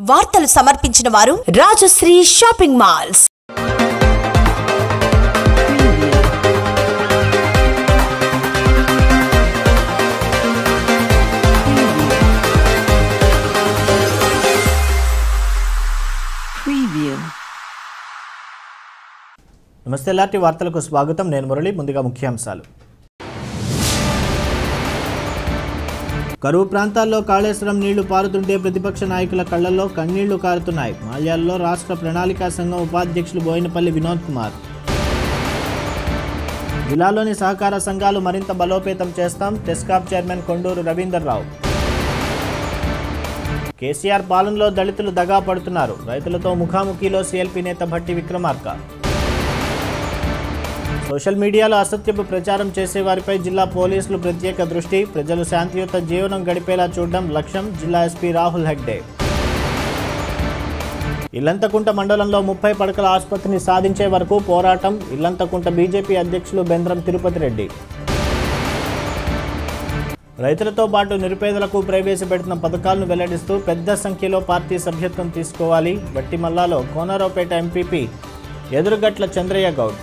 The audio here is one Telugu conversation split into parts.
వార్తలు సమర్పించిన వారు రాజశ్రీ షాపింగ్ మాల్స్ Preview. నమస్తే ఎల్ఆర్టీ వార్తలకు స్వాగతం నేను మురళి ముందుగా ముఖ్యాంశాలు కరువు ప్రాంతాల్లో కాళేశ్వరం నీళ్లు పారుతుంటే ప్రతిపక్ష నాయకుల కళ్లలో కన్నీళ్లు కారుతున్నాయి మాల్యాల్లో రాష్ట్ర ప్రణాళికా సంఘం ఉపాధ్యక్షులు బోయినపల్లి వినోద్ కుమార్ జిల్లాలోని సహకార సంఘాలు మరింత బలోపేతం చేస్తాం టెస్కాప్ చైర్మన్ కొండూరు రవీందర్ రావు కేసీఆర్ పాలనలో దళితులు దగా పడుతున్నారు రైతులతో ముఖాముఖిలో సీఎల్పీ నేత భట్టి విక్రమార్క సోషల్ మీడియాలో అసత్యపు ప్రచారం చేసే వారిపై జిల్లా పోలీసులు ప్రత్యేక దృష్టి ప్రజలు శాంతియుత జీవనం గడిపేలా చూడడం లక్ష్యం జిల్లా ఎస్పీ రాహుల్ హెగ్డే ఇల్లంతకుంట మండలంలో ముప్పై పడకల ఆసుపత్రిని సాధించే వరకు పోరాటం ఇల్లంతకుంట బీజేపీ అధ్యక్షులు బెంద్రం తిరుపతి రెడ్డి రైతులతో పాటు నిరుపేదలకు ప్రవేశపెడుతున్న పథకాలను వెల్లడిస్తూ పెద్ద సంఖ్యలో పార్టీ సభ్యత్వం తీసుకోవాలి వట్టిమల్లాలో కోనరావుపేట ఎంపీపీ ఎదురుగట్ల చంద్రయ్య గౌడ్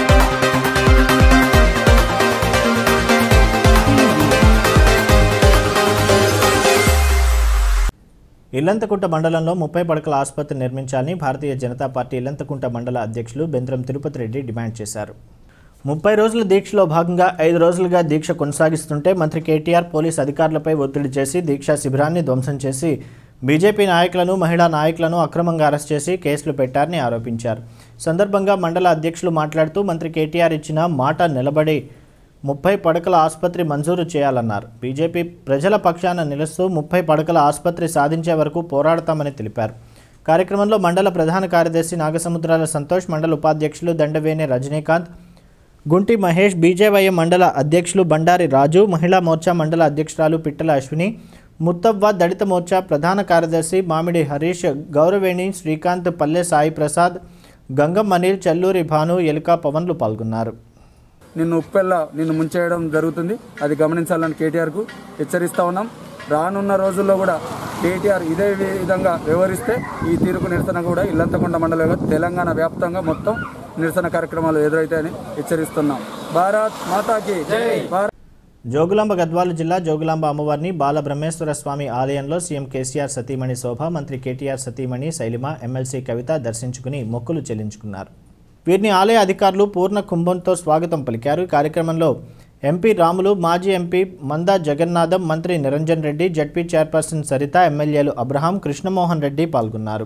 ఇల్లంతకుంట మండలంలో ముప్పై పడకల ఆసుపత్రి నిర్మించాలని భారతీయ జనతా పార్టీ ఇల్లంతకుంట మండల అధ్యక్షులు బెంద్రం తిరుపతి రెడ్డి డిమాండ్ చేశారు ముప్పై రోజుల దీక్షలో భాగంగా ఐదు రోజులుగా దీక్ష కొనసాగిస్తుంటే మంత్రి కేటీఆర్ పోలీస్ అధికారులపై ఒత్తిడి చేసి దీక్షా శిబిరాన్ని ధ్వంసం చేసి బీజేపీ నాయకులను మహిళా నాయకులను అక్రమంగా అరెస్ట్ చేసి కేసులు పెట్టారని ఆరోపించారు సందర్భంగా మండల అధ్యక్షులు మాట్లాడుతూ మంత్రి కేటీఆర్ ఇచ్చిన మాట నిలబడి ముప్పై పడకల ఆసుపత్రి మంజూరు చేయాలన్నారు బీజేపీ ప్రజల పక్షాన నిలుస్తూ ముప్పై పడకల ఆసుపత్రి సాధించే వరకు పోరాడతామని తెలిపారు కార్యక్రమంలో మండల ప్రధాన కార్యదర్శి నాగసముద్రాల సంతోష్ మండల ఉపాధ్యక్షులు దండవేణి రజనీకాంత్ గుంటి మహేష్ బీజేవైఎం మండల అధ్యక్షులు బండారి రాజు మహిళా మోర్చా మండల అధ్యక్షురాలు పిట్టల అశ్విని ముత్తవ్వ దళిత మోర్చా ప్రధాన కార్యదర్శి మామిడి హరీష్ గౌరవేణి శ్రీకాంత్ పల్లె సాయి ప్రసాద్ గంగం అనిల్ చల్లూరి భాను ఎలుక పవన్లు పాల్గొన్నారు నిన్ను ఉప్పెల్ల నిన్ను ముంచేయడం జరుగుతుంది అది గమనించాలని కేటీఆర్కు హెచ్చరిస్తా ఉన్నాం రానున్న రోజుల్లో కూడా కేటీఆర్ ఇదే విధంగా వ్యవహరిస్తే ఈ తీరుకు నిరసన కూడా ఇల్లంతకొండ మండలంలో తెలంగాణ వ్యాప్తంగా మొత్తం నిరసన కార్యక్రమాలు ఎదురైతాయని హెచ్చరిస్తున్నాం భారత్ మాతాకి భారత్ జోగులాంబ గద్వాల జిల్లా జోగులాంబ అమ్మవారిని బాల బ్రహ్మేశ్వర స్వామి ఆలయంలో సీఎం కేసీఆర్ సతీమణి శోభ మంత్రి కేటీఆర్ సతీమణి శైలిమ ఎమ్మెల్సీ కవిత దర్శించుకుని మొక్కులు చెల్లించుకున్నారు వీరిని ఆలయ అధికారులు పూర్ణ కుంభంతో స్వాగతం పలికారు ఈ కార్యక్రమంలో ఎంపీ రాములు మాజీ ఎంపీ మందా జగన్నాథం మంత్రి నిరంజన్ రెడ్డి జడ్పీ చైర్పర్సన్ సరిత ఎమ్మెల్యేలు అబ్రహాం కృష్ణమోహన్ రెడ్డి పాల్గొన్నారు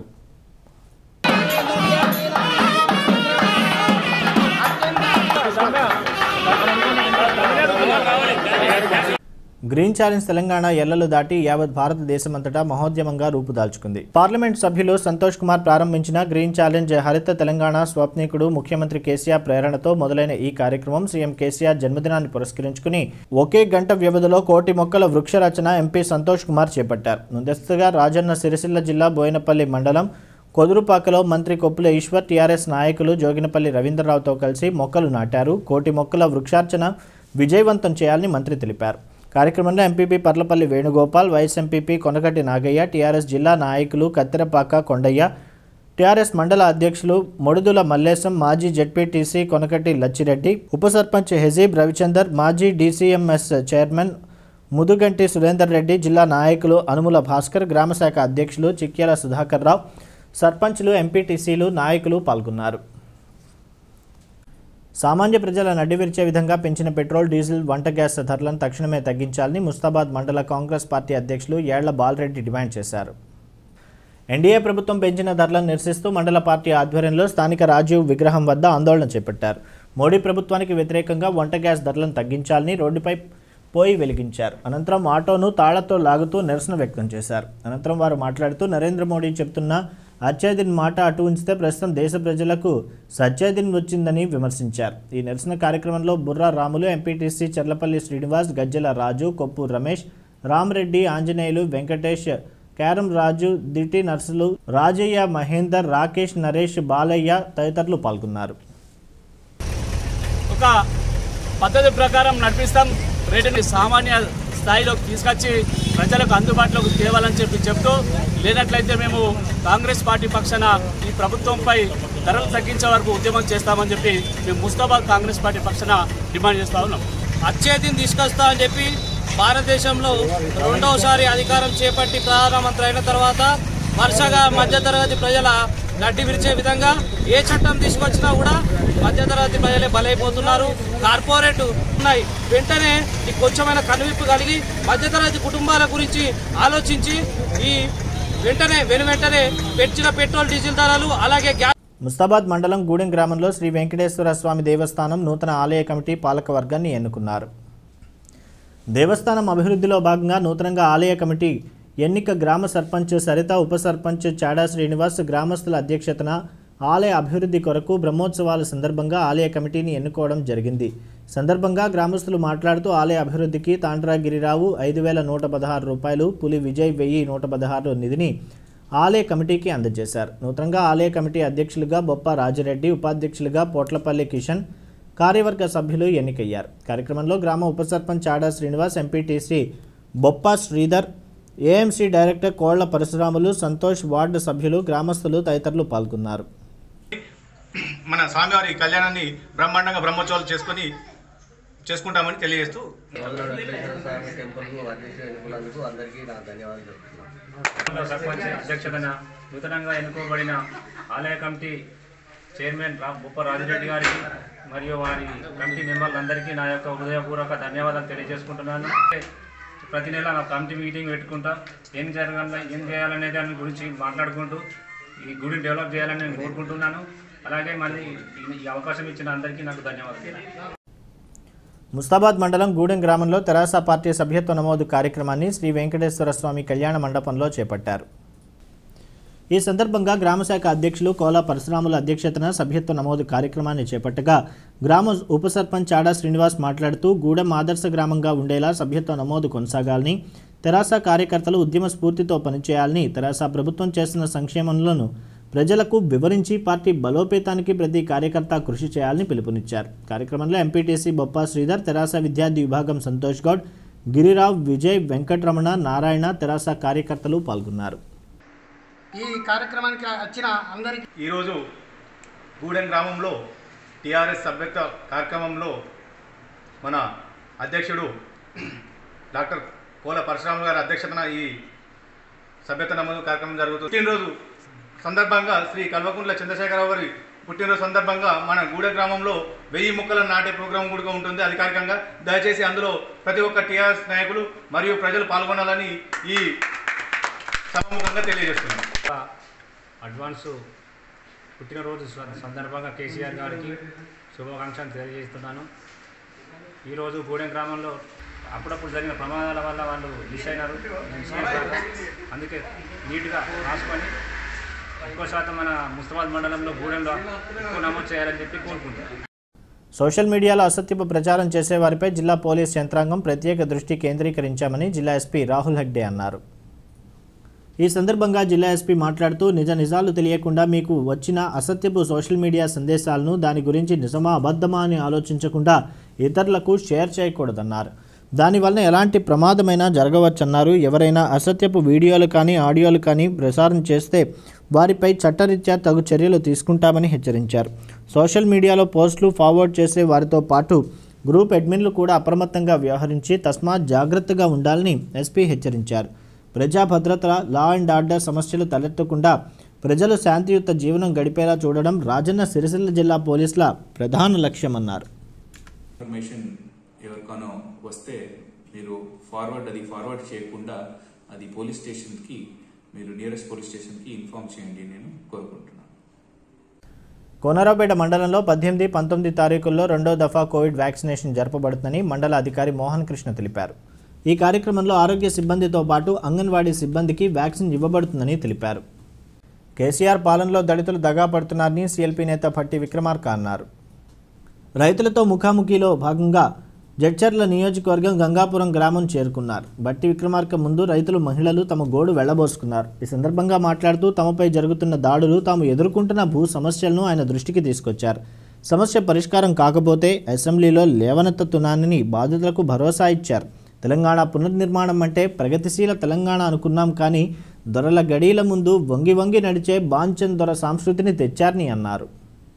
గ్రీన్ ఛాలెంజ్ తెలంగాణ ఎల్లలు దాటి యావత్ భారతదేశమంతటా మహోద్యమంగా రూపుదాల్చుకుంది పార్లమెంట్ సభ్యులు సంతోష్ కుమార్ ప్రారంభించిన గ్రీన్ ఛాలెంజ్ హరిత తెలంగాణ స్వప్నికుడు ముఖ్యమంత్రి కేసీఆర్ ప్రేరణతో మొదలైన ఈ కార్యక్రమం సీఎం కేసీఆర్ జన్మదినాన్ని పురస్కరించుకుని ఒకే గంట వ్యవధిలో కోటి మొక్కల వృక్ష రచన ఎంపీ సంతోష్ కుమార్ చేపట్టారు ముందస్తుగా రాజన్న సిరిసిల్ల జిల్లా బోయినపల్లి మండలం కొదురుపాకలో మంత్రి కొప్పుల ఈశ్వర్ టీఆర్ఎస్ నాయకులు జోగినపల్లి రవీంద్రరావుతో కలిసి మొక్కలు నాటారు కోటి మొక్కల వృక్షార్చన విజయవంతం చేయాలని మంత్రి తెలిపారు కార్యక్రమంలో MPP Parlapalli Venugopal vice MPP Konakati Nagaiah TRS జిల్లా నాయకులు కత్తెరపాక కొండయ్య టీఆర్ఎస్ మండల అధ్యక్షులు మొడుదుల మల్లేశం మాజీ జెడ్పీటీసీ కొనకటి లచ్చిరెడ్డి ఉప సర్పంచ్ హెజీబ్ రవిచందర్ మాజీ డీసీఎంఎస్ చైర్మన్ ముదుగంటి సురేందర్ రెడ్డి జిల్లా నాయకులు అనుముల భాస్కర్ గ్రామశాఖ అధ్యక్షులు చిక్యాల సుధాకర్ రావు సర్పంచ్లు ఎంపీటీసీలు నాయకులు పాల్గొన్నారు సామాన్య ప్రజల నడ్డివిరిచే విధంగా పెంచిన పెట్రోల్ డీజిల్ వంట గ్యాస్ ధరలను తక్షణమే తగ్గించాలని ముస్తాబాద్ మండల కాంగ్రెస్ పార్టీ అధ్యక్షులు ఏళ్ల బాలరెడ్డి డిమాండ్ చేశారు ఎన్డీఏ ప్రభుత్వం పెంచిన ధరలను నిరసిస్తూ మండల పార్టీ ఆధ్వర్యంలో స్థానిక రాజీవ్ విగ్రహం వద్ద ఆందోళన చేపట్టారు మోడీ ప్రభుత్వానికి వ్యతిరేకంగా వంట గ్యాస్ ధరలను తగ్గించాలని రోడ్డుపై పోయి వెలిగించారు అనంతరం ఆటోను తాళ్లతో లాగుతూ నిరసన వ్యక్తం చేశారు అనంతరం వారు మాట్లాడుతూ నరేంద్ర మోడీ చెప్తున్న అత్యదిన్ మాట అటు ఉంచితే ప్రస్తుతం దేశ ప్రజలకు సత్యదిన్ వచ్చిందని విమర్శించారు ఈ నిరసన కార్యక్రమంలో బుర్రా రాములు ఎంపీటీసీ చర్లపల్లి శ్రీనివాస్ గజ్జల రాజు కొప్పు రమేష్ రామరెడ్డి ఆంజనేయులు వెంకటేష్ క్యారం రాజు దిటి నర్సులు రాజయ్య మహేందర్ రాకేష్ నరేష్ బాలయ్య తదితరులు పాల్గొన్నారు ఒక పద్ధతి ప్రకారం నడిపిస్తాం రేటుని సామాన్య స్థాయిలోకి తీసుకొచ్చి ప్రజలకు అందుబాటులోకి తేవాలని చెప్పి చెప్తూ లేనట్లయితే మేము కాంగ్రెస్ పార్టీ పక్షాన ఈ ప్రభుత్వంపై ధరలు తగ్గించే వరకు ఉద్యమం చేస్తామని చెప్పి మేము ముస్తాబాద్ కాంగ్రెస్ పార్టీ పక్షాన డిమాండ్ చేస్తా ఉన్నాం అచ్చేతిని తీసుకొస్తా అని చెప్పి భారతదేశంలో రెండవసారి అధికారం చేపట్టి ప్రధానమంత్రి అయిన తర్వాత వరుసగా మధ్యతరగతి ప్రజల నడ్డి విరిచే విధంగా ఏ చట్టం తీసుకొచ్చినా కూడా మధ్యతరగతి ప్రజలే బలైపోతున్నారు కార్పొరేట్ ఉన్నాయి వెంటనే ఈ కొంచెమైన కనువిప్పు కలిగి మధ్యతరగతి కుటుంబాల గురించి ఆలోచించి ఈ వెంటనే వెను వెంటనే పెంచిన పెట్రోల్ డీజిల్ ధరలు అలాగే గ్యాస్ ముస్తాబాద్ మండలం గూడెం గ్రామంలో శ్రీ వెంకటేశ్వర స్వామి దేవస్థానం నూతన ఆలయ కమిటీ పాలక వర్గాన్ని ఎన్నుకున్నారు దేవస్థానం అభివృద్ధిలో భాగంగా నూతనంగా ఆలయ కమిటీ ఎన్నిక గ్రామ సర్పంచ్ సరిత ఉప సర్పంచ్ చాడా శ్రీనివాస్ గ్రామస్తుల అధ్యక్షతన ఆలయ అభివృద్ధి కొరకు బ్రహ్మోత్సవాల సందర్భంగా ఆలయ కమిటీని ఎన్నుకోవడం జరిగింది సందర్భంగా గ్రామస్తులు మాట్లాడుతూ ఆలయ అభివృద్ధికి తాండ్రా గిరిరావు ఐదు వేల నూట పదహారు రూపాయలు పులి విజయ్ వెయ్యి నూట పదహారు నిధిని ఆలయ కమిటీకి అందజేశారు నూతనంగా ఆలయ కమిటీ అధ్యక్షులుగా బొప్ప రాజిరెడ్డి ఉపాధ్యక్షులుగా పోట్లపల్లి కిషన్ కార్యవర్గ సభ్యులు ఎన్నికయ్యారు కార్యక్రమంలో గ్రామ ఉప sarpanch Ada Srinivas MPTC Boppa Sridhar AMC director Kolla Parasuramulu Santosh ward సభ్యులు గ్రామస్తులు తదితరులు పాల్గొన్నారు మన స్వామివారి కళ్యాణాన్ని బ్రహ్మాండంగా బ్రహ్మోత్సవాలు చేసుకొని చేసుకుంటామని తెలియజేస్తూ స్వామి టెంపుల్కు అధ్యక్షుడు ఎన్నుకున్నందుకు అందరికీ నా ధన్యవాదాలు చెప్తున్నాను సర్పంచ్ అధ్యక్షతన నూతనంగా ఎన్నుకోబడిన ఆలయ కమిటీ చైర్మన్ రా బొప్ప రాజిరెడ్డి గారికి మరియు వారి కమిటీ మెంబర్లందరికీ నా యొక్క హృదయపూర్వక ధన్యవాదాలు తెలియజేసుకుంటున్నాను ప్రతి నెల నా కమిటీ మీటింగ్ పెట్టుకుంటా ఏం జరగాలి ఏం చేయాలనే దాని గురించి మాట్లాడుకుంటూ ఈ గుడిని డెవలప్ చేయాలని నేను కోరుకుంటున్నాను అలాగే మళ్ళీ ఈ- ఈ అవకాశం ఇచ్చిన అందరికీ నాకు ధన్యవాదాలు ముస్తాబాద్ మండలం గూడెం గ్రామంలో తెరాస పార్టీ సభ్యత్వ నమోదు కార్యక్రమాన్ని శ్రీ వెంకటేశ్వర స్వామి కళ్యాణ మండపంలో చేపట్టారు ఈ సందర్భంగా గ్రామశాఖ అధ్యక్షులు కోలా పరశురాముల అధ్యక్షతన సభ్యత్వ నమోదు కార్యక్రమాన్ని చేపట్టగా గ్రామ ఉప సర్పంచ్ ఆడా శ్రీనివాస్ మాట్లాడుతూ గూడెం ఆదర్శ గ్రామంగా ఉండేలా సభ్యత్వ నమోదు కొనసాగాలని తెరాస కార్యకర్తలు ఉద్యమ స్ఫూర్తితో పనిచేయాలని తెరాస ప్రభుత్వం చేస్తున్న సంక్షేమంలోను ప్రజలకు వివరించి పార్టీ బలోపేతానికి ప్రతి కార్యకర్త కృషి చేయాలని పిలుపునిచ్చారు కార్యక్రమంలో ఎంపీటీసీ బొప్ప శ్రీధర్ తెరాస విద్యార్థి విభాగం సంతోష్ గౌడ్ గిరిరావ్ విజయ్ వెంకటరమణ నారాయణ తెరాస కార్యకర్తలు పాల్గొన్నారు ఈ కార్యక్రమానికి వచ్చిన అందరికీ ఈరోజు గూడెం గ్రామంలో టీఆర్ఎస్ సభ్యత్వ కార్యక్రమంలో మన అధ్యక్షుడు డాక్టర్ కోల పరశురామ గారి అధ్యక్షతన ఈ సభ్యత్వ నమోదు కార్యక్రమం జరుగుతుంది పుట్టినరోజు సందర్భంగా శ్రీ కల్వకుంట్ల చంద్రశేఖరరావు గారి పుట్టినరోజు సందర్భంగా మన గూడెం గ్రామంలో వెయ్యి మొక్కల నాటే ప్రోగ్రాం కూడా ఉంటుంది అధికారికంగా దయచేసి అందులో ప్రతి ఒక్క టీఆర్ఎస్ నాయకులు మరియు ప్రజలు పాల్గొనాలని ఈ సభముఖంగా తెలియజేస్తున్నాను అడ్వాన్స్ పుట్టినరోజు స- సందర్భంగా కేసీఆర్ గారికి శుభాకాంక్షలు తెలియజేస్తున్నాను ఈరోజు గూడెం గ్రామంలో అప్పుడప్పుడు జరిగిన ప్రమాదాల వల్ల వాళ్ళు మిస్ అయినారు నేను సీఎం గారు. అందుకే నీట్గా రాసుకొని ఎక్కువ శాతం మన ముస్తాబాద్ మండలంలో గూడెంలో ఎక్కువ నమోదు చేయాలని చెప్పి కోరుకుంటున్నాను సోషల్ మీడియాలో అసత్యపు ప్రచారం చేసే వారిపై జిల్లా పోలీస్ యంత్రాంగం ప్రత్యేక దృష్టి కేంద్రీకరించామని జిల్లా ఎస్పీ రాహుల్ హెగ్డే అన్నారు ఈ సందర్భంగా జిల్లా ఎస్పీ మాట్లాడుతూ నిజ నిజాలు తెలియకుండా మీకు వచ్చిన అసత్యపు సోషల్ మీడియా సందేశాలను దాని గురించి నిజమా అబద్ధమా అని ఆలోచించకుండా ఇతరులకు షేర్ చేయకూడదన్నారు దానివల్ల ఎలాంటి ప్రమాదమైనా జరగవచ్చన్నారు ఎవరైనా అసత్యపు వీడియోలు కానీ ఆడియోలు కానీ ప్రసారం చేస్తే వారిపై చట్టరీత్యా తగు చర్యలు తీసుకుంటామని హెచ్చరించారు సోషల్ మీడియాలో పోస్టులు ఫార్వర్డ్ చేసే వారితో పాటు గ్రూప్ అడ్మిన్లు కూడా అప్రమత్తంగా వ్యవహరించి తస్మాత్ జాగ్రత్తగా ఉండాలని ఎస్పీ హెచ్చరించారు ప్రజా భద్రత లా అండ్ ఆర్డర్ సమస్యలు తలెత్తకుండా ప్రజలు శాంతియుత జీవనం గడిపేలా చూడడం రాజన్న సిరిసిల్ల జిల్లా పోలీసుల ప్రధాన లక్ష్యమన్నారు ఇన్ఫర్మేషన్ ఎవరికైనా వస్తే మీరు ఫార్వర్డ్ అది ఫార్వర్డ్ చేయకుండా అది పోలీస్ స్టేషన్కి మీరు నియరెస్ట్ పోలీస్ స్టేషన్కి ఇన్ఫామ్ చేయండి నేను కోరుకుంటున్నాను కోనరావుపేట మండలంలో పద్దెనిమిది పంతొమ్మిది తారీఖుల్లో రెండో దఫా కోవిడ్ వ్యాక్సినేషన్ జరపబడుతుందని మండల అధికారి మోహన్ కృష్ణ తెలిపారు ఈ కార్యక్రమంలో ఆరోగ్య సిబ్బందితో పాటు అంగన్వాడీ సిబ్బందికి వ్యాక్సిన్ ఇవ్వబడుతుందని తెలిపారు కేసీఆర్ పాలనలో దళితులు దగా పడుతున్నారని సీఎల్పీ నేత భట్టి విక్రమార్క అన్నారు రైతులతో ముఖాముఖిలో భాగంగా జడ్చర్ల నియోజకవర్గం గంగాపురం గ్రామం చేరుకున్నారు బట్టి విక్రమార్క ముందు రైతులు మహిళలు తమ గోడు వెళ్లబోసుకున్నారు ఈ సందర్భంగా మాట్లాడుతూ తమపై జరుగుతున్న దాడులు తాము ఎదుర్కొంటున్న భూ సమస్యలను ఆయన దృష్టికి తీసుకొచ్చారు సమస్య పరిష్కారం కాకపోతే అసెంబ్లీలో లేవనెత్తుతున్నానని బాధితులకు భరోసా ఇచ్చారు తెలంగాణ పునర్నిర్మాణం అంటే ప్రగతిశీల తెలంగాణ అనుకున్నాం కానీ దొరల గడీల ముందు వంగి వంగి నడిచే బాంచన్ దొర సంస్కృతిని తెచ్చారని అన్నారు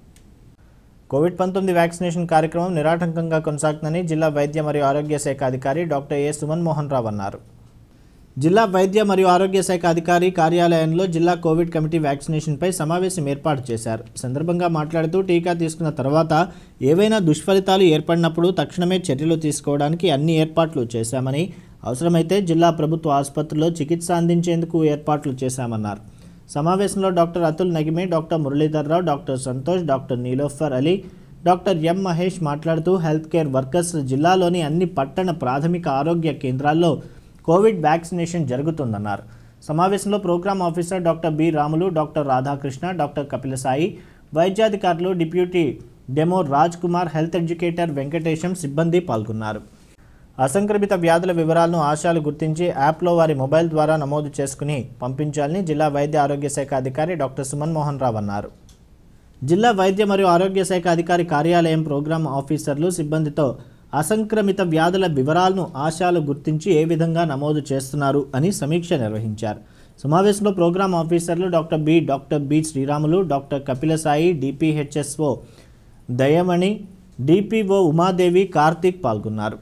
కోవిడ్ పంతొమ్మిది వ్యాక్సినేషన్ కార్యక్రమం నిరాటంకంగా కొనసాగుతుందని జిల్లా వైద్య మరియు ఆరోగ్య శాఖ అధికారి డాక్టర్ ఏ సుమన్ మోహన్ రావు అన్నారు జిల్లా వైద్య మరియు ఆరోగ్య శాఖ అధికారి కార్యాలయంలో జిల్లా కోవిడ్ కమిటీ వ్యాక్సినేషన్పై సమావేశం ఏర్పాటు చేశారు సందర్భంగా మాట్లాడుతూ టీకా తీసుకున్న తర్వాత ఏవైనా దుష్ఫలితాలు ఏర్పడినప్పుడు తక్షణమే చర్యలు తీసుకోవడానికి అన్ని ఏర్పాట్లు చేశామని అవసరమైతే జిల్లా ప్రభుత్వ ఆసుపత్రిలో చికిత్స అందించేందుకు ఏర్పాట్లు చేశామన్నారు సమావేశంలో doctor Atul Nagime doctor Muralidhar Rao doctor Santosh doctor Nilofer Ali doctor M Mahesh మాట్లాడుతూ హెల్త్ కేర్ వర్కర్స్ జిల్లాలోని అన్ని పట్టణ ప్రాథమిక ఆరోగ్య కేంద్రాల్లో కోవిడ్ వ్యాక్సినేషన్ జరుగుతుందన్నారు సమావేశంలో programme officer doctor B Ramulu doctor Radhakrishna doctor Kapilasai వైద్యాధికారులు deputy DEMO Raj Kumar health educator Venkatesham సిబ్బంది పాల్గొన్నారు అసంక్రమిత వ్యాధుల వివరాలను ఆశాలు గుర్తించి యాప్లో వారి మొబైల్ ద్వారా నమోదు చేసుకుని పంపించాలని జిల్లా వైద్య ఆరోగ్య శాఖ అధికారి డాక్టర్ సుమన్ మోహన్ రావు అన్నారు జిల్లా వైద్య మరియు ఆరోగ్య శాఖ అధికారి కార్యాలయం ప్రోగ్రాం ఆఫీసర్లు సిబ్బందితో అసంక్రమిత వ్యాధుల వివరాలను ఆశాలు గుర్తించి ఏ విధంగా నమోదు చేస్తున్నారు అని సమీక్ష నిర్వహించారు సమావేశంలో ప్రోగ్రాం ఆఫీసర్లు doctor B doctor B Sriramulu doctor Kapilasai DPHSO Dayamani DPO Umadevi Karthik పాల్గొన్నారు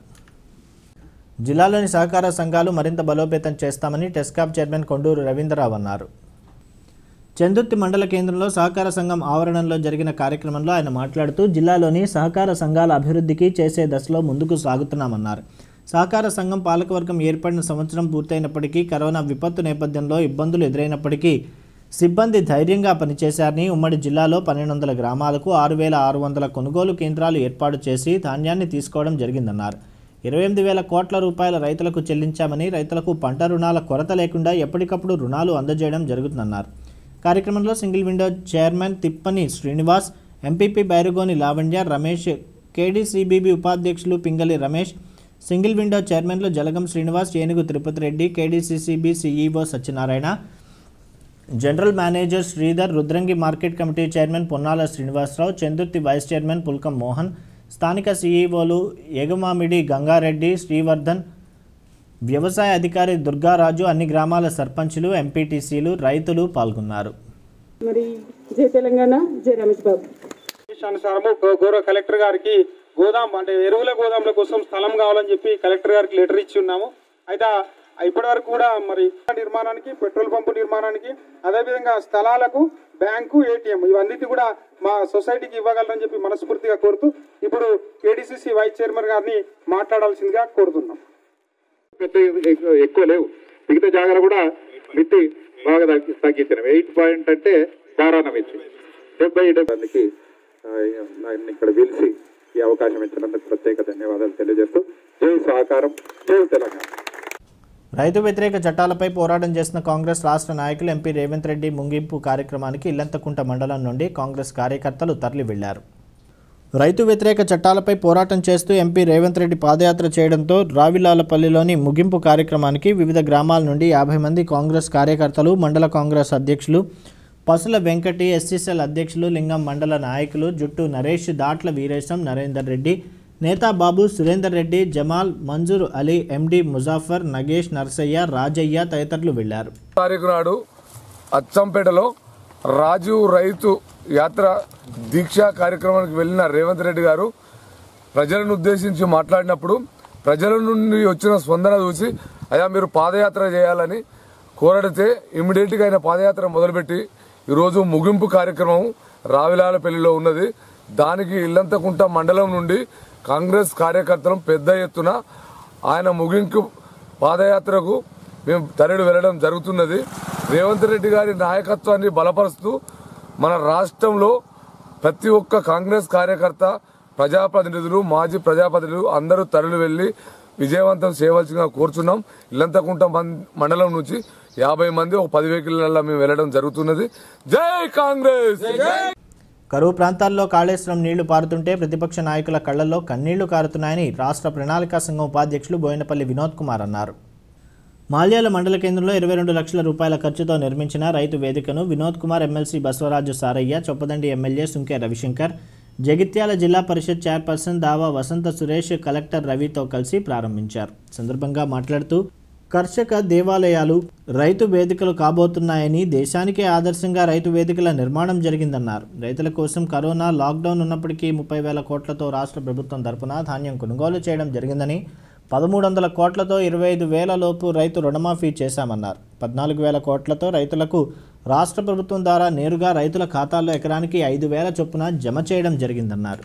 జిల్లాలోని సహకార సంఘాలు మరింత బలోపేతం చేస్తామని టెస్కాప్ చైర్మన్ కొండూరు రవీంద్రరావు అన్నారు చందుర్తి మండల కేంద్రంలో సహకార సంఘం ఆవరణలో జరిగిన కార్యక్రమంలో ఆయన మాట్లాడుతూ జిల్లాలోని సహకార సంఘాల అభివృద్ధికి చేసే దశలో ముందుకు సాగుతున్నామన్నారు సహకార సంఘం పాలకవర్గం ఏర్పడిన సంవత్సరం పూర్తయినప్పటికీ కరోనా విపత్తు నేపథ్యంలో ఇబ్బందులు ఎదురైనప్పటికీ సిబ్బంది ధైర్యంగా పనిచేశారని ఉమ్మడి జిల్లాలో పన్నెండు వందల గ్రామాలకు ఆరు వేల ఆరు వందల కొనుగోలు కేంద్రాలు ఏర్పాటు చేసి ధాన్యాన్ని తీసుకోవడం జరిగిందన్నారు ఇరవై ఎనిమిది వేల కోట్ల రూపాయల రైతులకు చెల్లించామని రైతులకు పంట రుణాల కొరత లేకుండా ఎప్పటికప్పుడు రుణాలు అందజేయడం జరుగుతుందన్నారు కార్యక్రమంలో single window chairman Tippani Srinivas MPP Bairugoni Lavanya Ramesh KDCBB ఉపాధ్యక్షులు పింగళి రమేష్ సింగిల్ విండో చైర్మన్లు Jalagam Srinivas Enugu Tirupathi Reddy KDCCB CEO Satyanarayana general manager Sridhar Rudrangi market committee chairman Ponnala Srinivasa Rao Chandurthi vice chairman Pulkam Mohan స్థానిక సీఈఓలు ఎగమామిడి గంగారెడ్డి శ్రీవర్ధన్ వ్యవసాయ అధికారి దుర్గారాజు అన్ని గ్రామాల సర్పంచులు ఎంపీటీసీలు రైతులు పాల్గొన్నారు మరి జై తెలంగాణ జై రమేష్ బాబు అనుసారము గౌ- గౌరవ కలెక్టర్ గారికి గోదాం అంటే ఎరువుల గోదాంల కోసం స్థలం కావాలని చెప్పి కలెక్టర్ గారికి లెటర్ ఇచ్చి ఉన్నాము అయితే ఆ- ఇప్పటి వరకు కూడా మరి నిర్మాణానికి పెట్రోల్ పంపు నిర్మాణానికి అదేవిధంగా స్థలాలకు బ్యాంకు ఏటీఎం ఇవన్నిటి కూడా మా సొసైటీకి ఇవ్వగలరని చెప్పి మనస్ఫూర్తిగా కోరుతూ ఇప్పుడు కేడీసీసీ వైస్ చైర్మన్ గారిని మాట్లాడాల్సిందిగా కోరుతున్నాం పెద్ద ఎక్కువ- ఎక్కువ లేవు మిగతా జాగాలు కూడా మిట్టి బాగా తగ్గి తగ్గించినాం ఎయిట్ పాయింట్ అంటే దారాణం ఇచ్చి డెబ్బై డెబ్బైకి నన్ను ఇక్కడ పిలిచి ఈ అవకాశం ఇచ్చినందుకు ప్రత్యేక ధన్యవాదాలు తెలియజేస్తూ జై సహకారం జై తెలంగాణ రైతు వ్యతిరేక చట్టాలపై పోరాటం చేసిన కాంగ్రెస్ రాష్ట్ర నాయకులు ఎంపీ రేవంత్ రెడ్డి ముగింపు కార్యక్రమానికి ఇల్లంతకుంట మండలం నుండి కాంగ్రెస్ కార్యకర్తలు తరలి వెళ్లారు రైతు వ్యతిరేక చట్టాలపై పోరాటం చేస్తూ ఎంపీ రేవంత్ రెడ్డి పాదయాత్ర చేయడంతో రావిలాలపల్లిలోని ముగింపు కార్యక్రమానికి వివిధ గ్రామాల నుండి యాభై మంది కాంగ్రెస్ కార్యకర్తలు మండల కాంగ్రెస్ అధ్యక్షులు పసుల వెంకటి ఎస్సీసీఎల్ అధ్యక్షులు లింగం మండల నాయకులు జుట్టు నరేష్ దాట్ల వీరేశం నరేందర్ రెడ్డి నేతా బాబు సురేందర్ రెడ్డి జమాల్ మంజూర్ అలీ ఎండి ముజాఫర్ నగేష్ నర్సయ్య రాజయ్య తదితరులు వెళ్లారు తారీఖు నాడు అచ్చంపేటలో రాజు రైతు యాత్ర దీక్ష కార్యక్రమానికి వెళ్ళిన రేవంత్ రెడ్డి గారు ప్రజలను ఉద్దేశించి మాట్లాడినప్పుడు ప్రజల నుండి వచ్చిన స్పందన చూసి అయా మీరు పాదయాత్ర చేయాలని కోరడితే ఇమ్మీడియట్గా ఆయన పాదయాత్ర మొదలుపెట్టి ఈరోజు ముగింపు కార్యక్రమం రావిలాలపల్లిలో ఉన్నది దానికి ఇల్లంతకుంట మండలం నుండి కాంగ్రెస్ కార్యకర్తలు పెద్ద ఎత్తున ఆయన ముగింపు పాదయాత్రకు మేము తరలి వెళ్ళడం జరుగుతున్నది రేవంత్ రెడ్డి గారి నాయకత్వాన్ని బలపరుస్తూ మన రాష్ట్రంలో ప్రతి ఒక్క కాంగ్రెస్ కార్యకర్త ప్రజాప్రతినిధులు మాజీ ప్రజాప్రతినిధులు అందరూ తరలి వెళ్లి విజయవంతం చేయవలసిందిగా కోరుచున్నాం ఇల్లంతకుంట మం- మండలం నుంచి యాభై మంది ఒక పది వెహికల్లో మేము వెళ్ళడం జరుగుతున్నది జై కాంగ్రెస్ కరువు ప్రాంతాల్లో కాళేశ్వరం నీళ్లు పారుతుంటే ప్రతిపక్ష నాయకుల కళ్లలో కన్నీళ్లు కారుతున్నాయని రాష్ట్ర ప్రణాళికా సంఘం ఉపాధ్యక్షులు బోయినపల్లి వినోద్ కుమార్ అన్నారు మాల్యాల మండల కేంద్రంలో ఇరవై రెండు లక్షల రూపాయల ఖర్చుతో నిర్మించిన రైతు వేదికను Vinod Kumar MLC Basavaraju Saraiah Choppadandi MLA Sunke Ravishankar Jagtial Zilla Parishad chairperson దావా వసంత సురేష్ కలెక్టర్ రవితో కలిసి ప్రారంభించారు సందర్భంగా మాట్లాడుతూ కర్షక దేవాలయాలు రైతు వేదికలు కాబోతున్నాయని దేశానికే ఆదర్శంగా రైతు వేదికల నిర్మాణం జరిగిందన్నారు రైతుల కోసం కరోనా లాక్డౌన్ ఉన్నప్పటికీ ముప్పై వేల కోట్లతో రాష్ట్ర ప్రభుత్వం తరపున ధాన్యం కొనుగోలు చేయడం జరిగిందని పదమూడు వందల కోట్లతో ఇరవై ఐదు వేల లోపు రైతు రుణమాఫీ చేశామన్నారు పద్నాలుగు వేల కోట్లతో రైతులకు రాష్ట్ర ప్రభుత్వం ద్వారా నేరుగా రైతుల ఖాతాల్లో ఎకరానికి ఐదు వేల చొప్పున జమ చేయడం జరిగిందన్నారు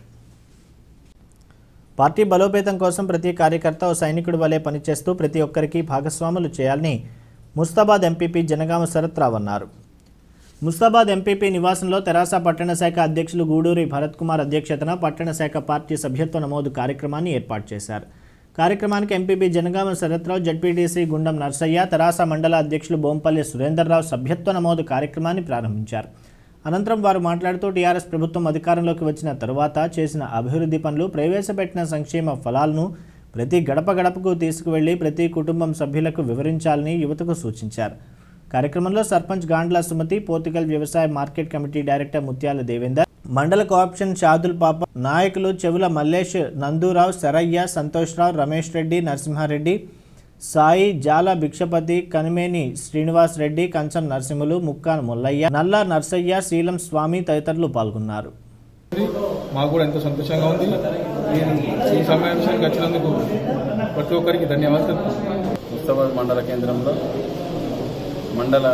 పార్టీ బలోపేతం కోసం ప్రతి కార్యకర్త ఓ సైనికుడి వలె పనిచేస్తూ ప్రతి ఒక్కరికి భాగస్వాములు చేయాలని ముస్తాబాద్ ఎంపీపీ జనగామ శరత్రావు అన్నారు ముస్తాబాద్ ఎంపీపీ నివాసంలో తెరాస పట్టణ శాఖ అధ్యక్షులు గూడూరి భరత్ కుమార్ అధ్యక్షతన పట్టణ శాఖ పార్టీ సభ్యత్వ నమోదు కార్యక్రమాన్ని ఏర్పాటు చేశారు కార్యక్రమానికి ఎంపీపీ జనగామ శరత్రావు జడ్పీటీసీ గుండం నర్సయ్య తెరాస మండల అధ్యక్షులు బోంపల్లి సురేందర్రావు సభ్యత్వ నమోదు కార్యక్రమాన్ని ప్రారంభించారు అనంతరం వారు మాట్లాడుతూ టీఆర్ఎస్ ప్రభుత్వం అధికారంలోకి వచ్చిన తరువాత చేసిన అభివృద్ధి పనులు ప్రవేశపెట్టిన సంక్షేమ ఫలాలను ప్రతి గడప గడపకు తీసుకువెళ్లి ప్రతి కుటుంబం సభ్యులకు వివరించాలని యువతకు సూచించారు కార్యక్రమంలో సర్పంచ్ గాండ్ల సుమతి పోర్తుగల్ వ్యవసాయ మార్కెట్ కమిటీ డైరెక్టర్ ముత్యాల దేవేందర్ మండల కోఆప్షన్ షాదుల్ పాప నాయకులు చెవుల మల్లేష్ నందూరావు శరయ్య సంతోష్రావు రమేష్ రెడ్డి నరసింహారెడ్డి సాయి జాల భిక్షపతి కనిమేని శ్రీనివాస్ రెడ్డి కంచం నరసింహులు ముక్కాన్ ముల్లయ్య నల్ల నర్సయ్య శీలం స్వామి తదితరులు పాల్గొన్నారు మాకు కూడా ఎంతో సంతోషంగా ఉంది నేను ఈ సమావేశానికి వచ్చినందుకు ప్రతి ఒక్కరికి ధన్యవాదాలు ముస్తాబాద్ మండల కేంద్రంలో మండల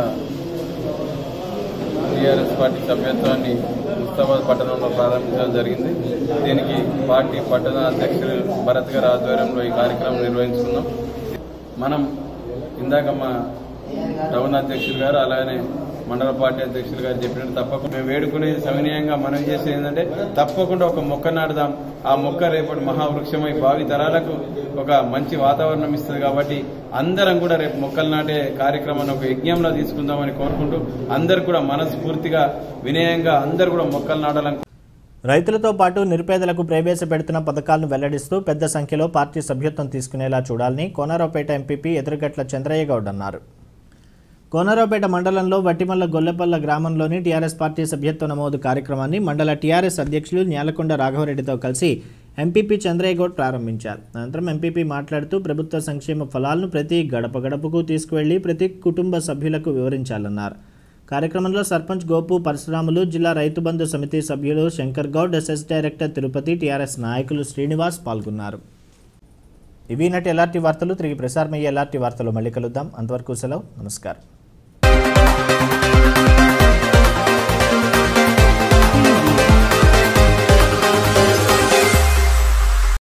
టీఆర్ఎస్ పార్టీ సభ్యత్వాన్ని ముస్తాబాద్ పట్టణంలో ప్రారంభించడం జరిగింది దీనికి పార్టీ పట్టణ అధ్యక్షులు భరత్ గారి ఆధ్వర్యంలో ఈ కార్యక్రమం నిర్వహించుకున్నాం మనం ఇందాక మా టౌన్ అధ్యక్షులు గారు అలానే మండల పార్టీ అధ్యక్షులు గారు చెప్పినట్టు తప్పకుండా మేము వేడుకునేది సవినయంగా మనం చేసేది ఏంటంటే తప్పకుండా ఒక మొక్క నాటుదాం ఆ మొక్క రేపటి మహావృక్షమై భావి తరాలకు ఒక మంచి వాతావరణం ఇస్తుంది కాబట్టి అందరం కూడా రేపు మొక్కలు నాటే కార్యక్రమాన్ని ఒక యజ్ఞంలో తీసుకుందామని కోరుకుంటూ అందరు కూడా మనస్ఫూర్తిగా వినయంగా అందరు కూడా మొక్కలు నాటాలని రైతులతో పాటు నిరుపేదలకు ప్రవేశపెడుతున్న పథకాలను వెల్లడిస్తూ పెద్ద సంఖ్యలో పార్టీ సభ్యత్వం తీసుకునేలా చూడాలని కోనరావుపేట ఎంపీపీ ఎదురుగట్ల చంద్రయ్య గౌడ్ అన్నారు కోనరావుపేట మండలంలో వట్టిమల్ల గొల్లపల్ల గ్రామంలోని టీఆర్ఎస్ పార్టీ సభ్యత్వ నమోదు కార్యక్రమాన్ని మండల టీఆర్ఎస్ అధ్యక్షులు న్యాలకొండ రాఘవరెడ్డితో కలిసి ఎంపీపీ చంద్రయ్య గౌడ్ ప్రారంభించారు అనంతరం ఎంపీపీ మాట్లాడుతూ ప్రభుత్వ సంక్షేమ ఫలాలను ప్రతి గడప గడపకు తీసుకువెళ్లి ప్రతి కుటుంబ సభ్యులకు వివరించాలన్నారు కార్యక్రమంలో సర్పంచ్ గోపు పరశురాములు జిల్లా రైతు బంధు సమితి సభ్యులు Shankar Goud SS director Tirupathi TRS నాయకులు శ్రీనివాస్ పాల్గొన్నారు ఇవి నటి ఎల్ఆర్టీ వార్తలు తిరిగి ప్రసారమయ్యే ఎల్ఆర్టీ వార్తలు మళ్ళీ కలుద్దాం అంతవరకు సెలవు నమస్కారం